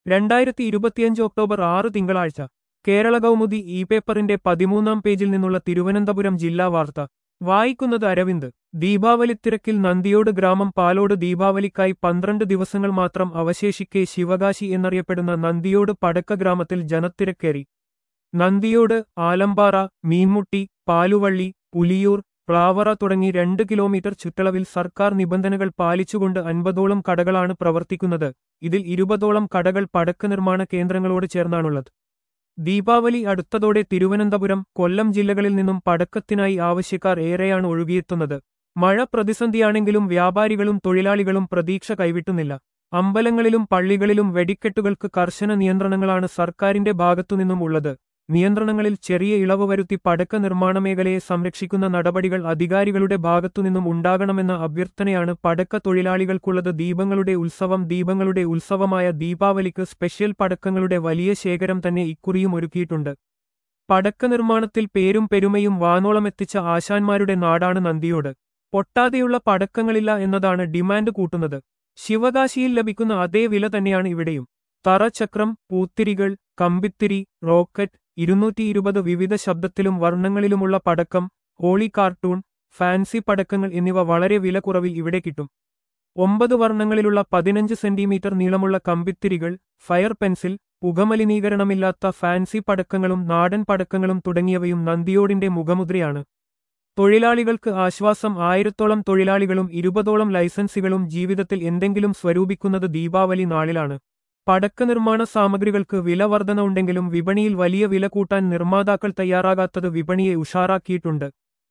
രണ്ടായിരത്തി ഇരുപത്തിയഞ്ച് ഒക്ടോബർ ആറ് തിങ്കളാഴ്ച കേരള കൗമുദി ഇ പേപ്പറിന്റെ പതിമൂന്നാം പേജിൽ നിന്നുള്ള തിരുവനന്തപുരം ജില്ലാ വാർത്ത വായിക്കുന്നത് അരവിന്ദ് ദീപാവലിത്തിരക്കിൽ നന്ദിയോട് ഗ്രാമം പാലോട് ദീപാവലിക്കായി പന്ത്രണ്ട് ദിവസങ്ങൾ മാത്രം അവശേഷിക്കെ ശിവകാശി എന്നറിയപ്പെടുന്ന നന്ദിയോട് പടക്ക ഗ്രാമത്തിൽ ജനത്തിരക്കേറി നന്ദിയോട് ആലമ്പാറ മീൻമുട്ടി പാലുവള്ളി പുലിയൂർ പ്ലാവറ തുടങ്ങി രണ്ട് കിലോമീറ്റർ ചുറ്റളവിൽ സർക്കാർ നിബന്ധനകൾ പാലിച്ചുകൊണ്ട് അൻപതോളം കടകളാണ് പ്രവർത്തിക്കുന്നത് ഇതിൽ ഇരുപതോളം കടകൾ പടക്ക നിർമ്മാണ കേന്ദ്രങ്ങളോട് ചേർന്നാണുള്ളത് ദീപാവലി അടുത്തതോടെ തിരുവനന്തപുരം കൊല്ലം ജില്ലകളിൽ നിന്നും പടക്കത്തിനായി ആവശ്യക്കാർ ഏറെയാണ് ഒഴുകിയെത്തുന്നത് മഴ പ്രതിസന്ധിയാണെങ്കിലും വ്യാപാരികളും തൊഴിലാളികളും പ്രതീക്ഷ കൈവിട്ടുന്നില്ല അമ്പലങ്ങളിലും പള്ളികളിലും വെടിക്കെട്ടുകൾക്ക് കർശന നിയന്ത്രണങ്ങളാണ് സർക്കാരിന്റെ ഭാഗത്തുനിന്നും ഉള്ളത് നിയന്ത്രണങ്ങളിൽ ചെറിയ ഇളവ് വരുത്തി പടക്ക നിർമ്മാണ മേഖലയെ സംരക്ഷിക്കുന്ന നടപടികൾ അധികാരികളുടെ ഭാഗത്തുനിന്നും ഉണ്ടാകണമെന്ന അഭ്യർത്ഥനയാണ് പടക്ക തൊഴിലാളികൾക്കുള്ളത് ദീപങ്ങളുടെ ഉത്സവം ദീപങ്ങളുടെ ഉത്സവമായ ദീപാവലിക്ക് സ്പെഷ്യൽ പടക്കങ്ങളുടെ വലിയ ശേഖരം തന്നെ ഇക്കുറിയും ഒരുക്കിയിട്ടുണ്ട് പടക്ക നിർമ്മാണത്തിൽ പേരും പെരുമയും വാനോളമെത്തിച്ച ആശാന്മാരുടെ നാടാണ് നന്ദിയോട് പൊട്ടാതെയുള്ള പടക്കങ്ങളില്ല എന്നതാണ് ഡിമാൻഡ് കൂട്ടുന്നത് ശിവകാശിയിൽ ലഭിക്കുന്ന അതേ വില തന്നെയാണ് ഇവിടെയും തറചക്രം പൂത്തിരികൾ കമ്പിത്തിരി റോക്കറ്റ് ഇരുന്നൂറ്റി ഇരുപത് വിവിധ ശബ്ദത്തിലും വർണ്ണങ്ങളിലുമുള്ള പടക്കം ഹോളി കാർട്ടൂൺ ഫാൻസി പടക്കങ്ങൾ എന്നിവ വളരെ വില കുറവിൽ ഇവിടെ കിട്ടും ഒമ്പത് വർണ്ണങ്ങളിലുള്ള പതിനഞ്ച് സെന്റിമീറ്റർ നീളമുള്ള കമ്പിത്തിരികൾ ഫയർ പെൻസിൽ പുകമലിനീകരണമില്ലാത്ത ഫാൻസി പടക്കങ്ങളും നാടൻ പടക്കങ്ങളും തുടങ്ങിയവയും നന്ദിയോടിന്റെ മുഖമുദ്രയാണ് തൊഴിലാളികൾക്ക് ആശ്വാസം ആയിരത്തോളം തൊഴിലാളികളും ഇരുപതോളം ലൈസൻസുകളും ജീവിതത്തിൽ എന്തെങ്കിലും സ്വരൂപിക്കുന്നത് ദീപാവലി നാളിലാണ് പടക്ക നിർമ്മാണ സാമഗ്രികൾക്ക് വില വർധന ഉണ്ടെങ്കിലും വിപണിയിൽ വലിയ വില കൂട്ടാൻ നിർമ്മാതാക്കൾ തയ്യാറാകാത്തത് വിപണിയെ ഉഷാറാക്കിയിട്ടുണ്ട്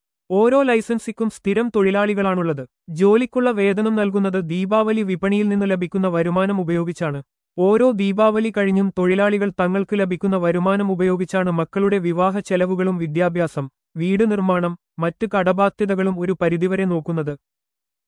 ഓരോ ലൈസൻസിക്കും സ്ഥിരം തൊഴിലാളികളാണുള്ളത് ജോലിക്കുള്ള വേതനം നൽകുന്നത് ദീപാവലി വിപണിയിൽ നിന്ന് ലഭിക്കുന്ന വരുമാനം ഉപയോഗിച്ചാണ് ഓരോ ദീപാവലി കഴിഞ്ഞും തൊഴിലാളികൾ തങ്ങൾക്ക് ലഭിക്കുന്ന വരുമാനം ഉപയോഗിച്ചാണ് മക്കളുടെ വിവാഹ ചെലവുകളും വിദ്യാഭ്യാസം വീട് നിർമ്മാണം മറ്റ് കടബാധ്യതകളും ഒരു പരിധിവരെ നോക്കുന്നത്